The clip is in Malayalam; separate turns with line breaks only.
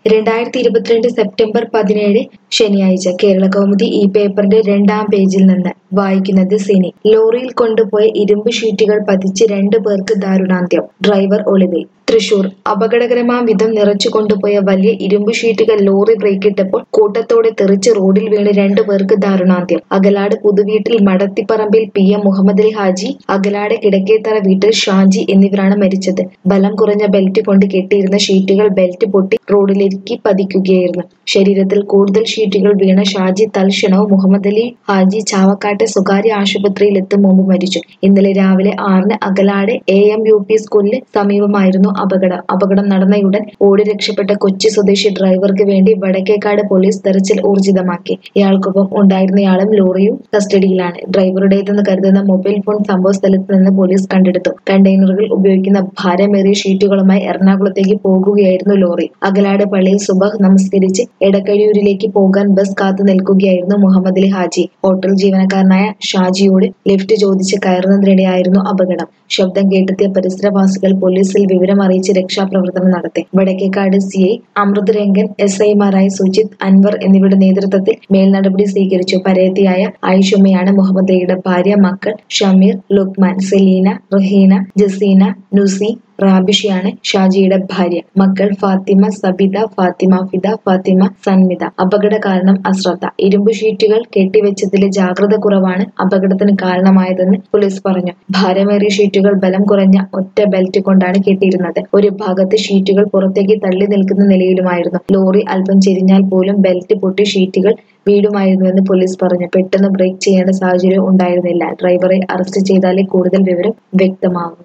രണ്ടായിരത്തി ഇരുപത്തിരണ്ട് സെപ്റ്റംബർ പതിനേഴ് ശനിയാഴ്ച കേരള കൗമുദി ഈ പേപ്പറിന്റെ രണ്ടാം പേജിൽ നിന്ന് വായിക്കുന്നത് സിനി ലോറിയിൽ കൊണ്ടുപോയ ഇരുമ്പ് ഷീറ്റുകൾ പതിച്ച് രണ്ടു പേർക്ക് ദാരുണാന്ത്യം ഡ്രൈവർ ഒളിവിൽ തൃശൂർ അപകടകരമാം വിധം നിറച്ചു കൊണ്ടുപോയ വലിയ ഇരുമ്പ് ഷീറ്റുകൾ ലോറി ബ്രേക്കിട്ടപ്പോൾ കൂട്ടത്തോടെ തെറിച്ച് റോഡിൽ വീണ് രണ്ടു പേർക്ക് ദാരുണാന്ത്യം അകലാട് പുതുവീട്ടിൽ മടത്തിപ്പറമ്പിൽ പി എം മുഹമ്മദ് അലി ഹാജി അകലാട് കിടക്കേത്തറ വീട്ടിൽ ഷാജി എന്നിവരാണ് മരിച്ചത് ബലം കുറഞ്ഞ ബെൽറ്റ് കൊണ്ട് കെട്ടിയിരുന്ന ഷീറ്റുകൾ ബെൽറ്റ് പൊട്ടി റോഡിലേക്ക് പതിക്കുകയായിരുന്നു ശരീരത്തിൽ കൂടുതൽ ഷീറ്റുകൾ വീണ ഷാജി തൽക്ഷണവും മുഹമ്മദ് അലി ഹാജി ചാവക്കാട്ടെ സ്വകാര്യ ആശുപത്രിയിൽ എത്തും മുമ്പ് മരിച്ചു ഇന്നലെ രാവിലെ ആറിന് Akalad A M U P സ്കൂളിന് സമീപമായിരുന്നു അപകടം അപകടം നടന്നയുടൻ ഓടി രക്ഷപ്പെട്ട കൊച്ചി സ്വദേശി ഡ്രൈവർക്ക് വേണ്ടി വടക്കേക്കാട് പോലീസ് തെരച്ചിൽ ഊർജിതമാക്കി ഇയാൾക്കൊപ്പം ഉണ്ടായിരുന്നയാളും ലോറിയും കസ്റ്റഡിയിലാണ് ഡ്രൈവറുടേതെന്ന് കരുതുന്ന മൊബൈൽ ഫോൺ സംഭവ സ്ഥലത്ത് നിന്ന് പോലീസ് കണ്ടെടുത്തു കണ്ടെയ്നറുകൾ ഉപയോഗിക്കുന്ന ഭാരമേറിയ ഷീറ്റുകളുമായി എറണാകുളത്തേക്ക് പോകുകയായിരുന്നു ലോറി അകലാട് പള്ളിയിൽ സുബഹ് നമസ്കരിച്ച് എടക്കഴിയൂരിലേക്ക് പോകാൻ ബസ് കാത്തു നിൽക്കുകയായിരുന്നു മുഹമ്മദ് അലി ഹാജി ഹോട്ടൽ ജീവനക്കാരനായ ഷാജിയോട് ലിഫ്റ്റ് ചോദിച്ച് കയറുന്നതിനിടെയായിരുന്നു അപകടം ശബ്ദം കേട്ടെത്തിയ പരിസരവാസികൾ പോലീസിൽ വിവരം അറിയിച്ച് രക്ഷാപ്രവർത്തനം നടത്തി Vadakkekad C I Amrith Rangan S ഐമാരായ സുജിത് അൻവർ എന്നിവരുടെ നേതൃത്വത്തിൽ മേൽനടപടി സ്വീകരിച്ചു പരേതിയായ ഐഷുമയാണ് മുഹമ്മദ് അലിയുടെ ഭാര്യ മക്കൾ ഷമീർ ലുക്മാൻ സെലീന റഹീന ജസീന നുസി റാബിഷയാണ് ഷാജിയുടെ ഭാര്യ മക്കൾ ഫാത്തിമ സബിത ഫാത്തിമ ഫിദ ഫാത്തിമ സന്മിത അപകട കാരണം അശ്രദ്ധ ഇരുമ്പ് ഷീറ്റുകൾ കെട്ടിവെച്ചതിലെ ജാഗ്രത കുറവാണ് അപകടത്തിന് കാരണമായതെന്ന് പോലീസ് പറഞ്ഞു ഭാരമേറിയ ഷീറ്റുകൾ ബലം കുറഞ്ഞ ഒറ്റ ബെൽറ്റ് കൊണ്ടാണ് കെട്ടിയിരുന്നത് ഒരു ഭാഗത്ത് ഷീറ്റുകൾ പുറത്തേക്ക് തള്ളി നിൽക്കുന്ന നിലയിലുമായിരുന്നു ലോറി അല്പം ചെരിഞ്ഞാൽ പോലും ബെൽറ്റ് പൊട്ടി ഷീറ്റുകൾ വീടുമായിരുന്നുവെന്ന് പോലീസ് പറഞ്ഞു പെട്ടെന്ന് ബ്രേക്ക് ചെയ്യേണ്ട സാഹചര്യം ഉണ്ടായിരുന്നില്ല ഡ്രൈവറെ അറസ്റ്റ് ചെയ്താലേ കൂടുതൽ വിവരം വ്യക്തമാകും